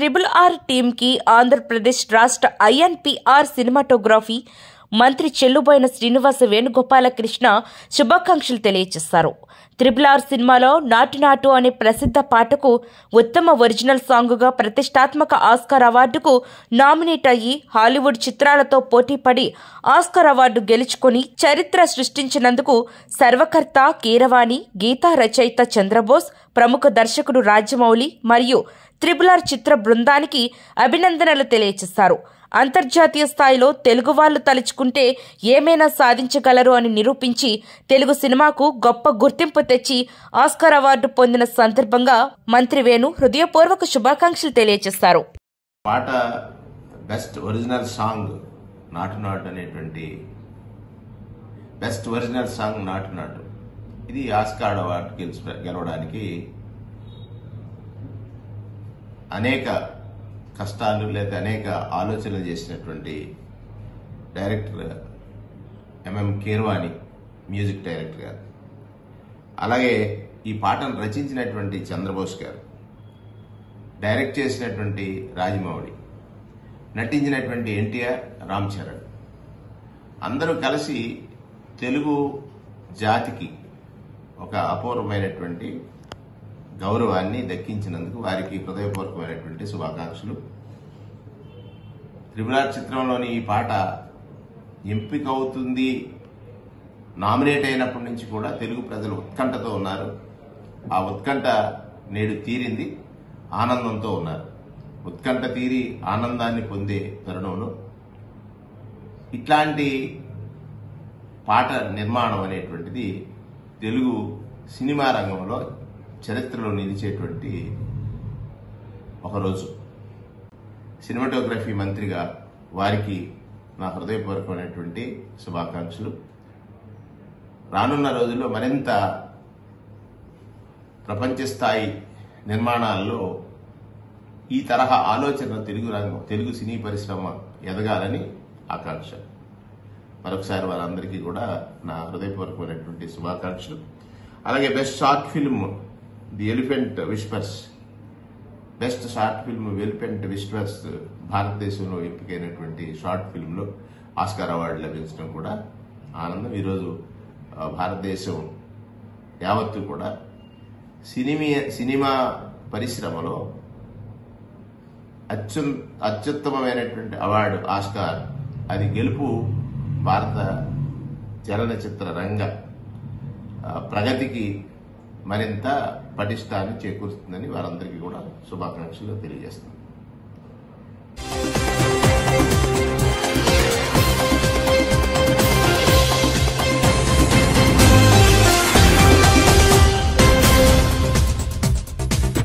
triple R టీంకి ఆంధ్రప్రదేశ్ రాష్ట్ర INPR cinematography మంత్రి చెల్లుబోయిన శ్రీనివాస వేణుగోపాలకృష్ణ శుభాకాంక్షలు తెలియజేశారు త్రిబుల్ ఆర్ సినిమాలో నాటు నాటు అనే ప్రసిద్ధ పాటకు ఉత్తమ ఒరిజినల్ సాంగుగా ప్రతిష్టాత్మక ఆస్కార్ అవార్డుకు నామినేట్ అయ్యి హాలీవుడ్ చిత్రాలతో పోటీపడి ఆస్కార్ అవార్డు గెలుచుకొని చరిత్ర సృష్టించినందుకు సర్వకర్త కీరవాణి గీతా రచయిత చంద్రబోస్ ప్రముఖ దర్శకుడు రాజమౌళి మరియు త్రిబులార్ చిత్ర బృందానికి అభినందనలు తెలియజేశారు అంతర్జాతీయ స్థాయిలో తెలుగు వాళ్ళు తలుచుకుంటే ఏమైనా సాధించగలరు అని నిరూపించి తెలుగు సినిమాకు గొప్ప గుర్తింపు తెచ్చి ఆస్కార్ అవార్డు పొందిన సందర్భంగా మంత్రి వేణు హృదయపూర్వక శుభాకాంక్షలు తెలియజేశారు పాట బెస్ట్ ఒరిజినల్ సాంగ్ నాటు నాటు అనేటువంటి బెస్ట్ ఒరిజినల్ సాంగ్ నాటు నాటు ఇది ఆస్కార్ అవార్డు గెలుచు గెలవడానికి అనేక కష్టాలు లేదా అనేక ఆలోచనలు చేసినటువంటి director MM Keeravani music director garu అలాగే ఈ పాటను రచించినటువంటి చంద్రబోస్ గారు డైరెక్ట్ చేసినటువంటి రాజమౌళి నటించినటువంటి ఎన్టీఆర్ రామ్ చరణ్ అందరూ కలిసి తెలుగు జాతికి ఒక అపూర్వమైనటువంటి గౌరవాన్ని దక్కించినందుకు వారికి హృదయపూర్వకమైనటువంటి శుభాకాంక్షలు త్రిపురార్ చిత్రంలోని ఈ పాట ఎంపిక అవుతుంది నామినేట్ అయినప్పటి నుంచి కూడా తెలుగు ప్రజలు ఉత్కంఠతో ఉన్నారు ఆ ఉత్కంఠ నేడు తీరింది ఆనందంతో ఉన్నారు ఉత్కంఠ తీరి ఆనందాన్ని పొందే తరుణంలో ఇట్లాంటి పాట నిర్మాణం అనేటువంటిది తెలుగు సినిమా రంగంలో చరిత్రలో నిలిచేటువంటి ఒకరోజు సినిమాటోగ్రఫీ మంత్రిగా వారికి నా హృదయపూర్వకమైనటువంటి శుభాకాంక్షలు రానున్న రోజుల్లో మరింత ప్రపంచ స్థాయి నిర్మాణాల్లో ఈ తరహా ఆలోచన తెలుగు రంగం తెలుగు సినీ పరిశ్రమ ఎదగాలని ఆకాంక్ష మరొకసారి వారందరికీ కూడా నా హృదయపూర్వకమైనటువంటి శుభాకాంక్షలు అలాగే best short film the elephant whispers best short film elephant whispers భారతదేశంలో ఎంపికైనటువంటి షార్ట్ ఫిల్మ్లో ఆస్కార్ అవార్డు లభించడం కూడా ఆనందం ఈరోజు ఆ, భారతదేశం యావత్తు కూడా సినిమీ సినిమా పరిశ్రమలో అత్యు అత్యుత్తమమైనటువంటి అవార్డు ఆస్కార్ అది గెలుపు భారత చలనచిత్ర రంగ ఆ, ప్రగతికి మరింత పటిష్టాన్ని చేకూరుస్తుందని వారందరికీ కూడా శుభాకాంక్షలు తెలియజేస్తున్నాను